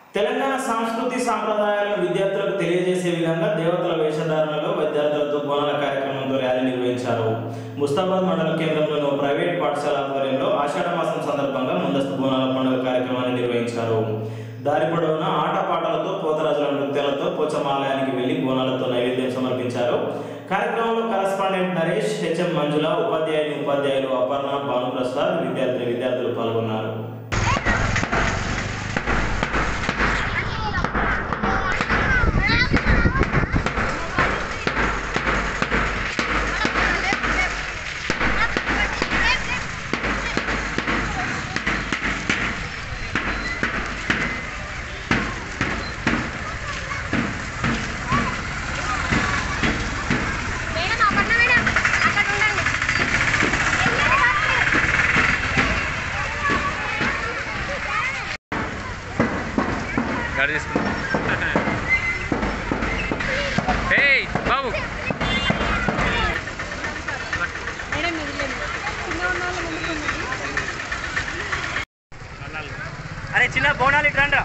తెలంగాణ సంస్కృతి సాంప్రదాయాలను విద్యార్థులకు తెలియజేసే విధంగా దేవతల వేషధారణలో విద్యార్థులతో బోనాల కార్యక్రమంతో ర్యాలీ నిర్వహించారు ముస్తాబాద్ మండల కేంద్రంలోని ఓ ప్రైవేట్ పాఠశాల ఆధ్వర్యంలో ఆషాఢ మాసం సందర్భంగా ముందస్తు బోనాల పండుగ కార్యక్రమాన్ని నిర్వహించారు దారి పొడవునా ఆటపాటలతో పోతరాజుల నృత్యాలతో పోచమాలయానికి వెళ్లి బోనాలతో నైవేద్యం సమర్పించారు కార్యక్రమంలో కరస్పాండెంట్ నరేష్ హెచ్ఎం మంజుల ఉపాధ్యాయుని ఉపాధ్యాయులు అపర్ణ భానుప్రసాద్ విద్యార్థులు విద్యార్థులు పాల్గొన్నారు మేడం అపర్ణ మేడం అక్కడ ఉండండి గాడి తీసుకున్నా ఏయ్ బాబు మేడం మిగిలింది చిన్న ఉన్న వాళ్ళు ముందుకు ఉండండి. అరే చిన్న బోనాలు ఇట్రండ్రా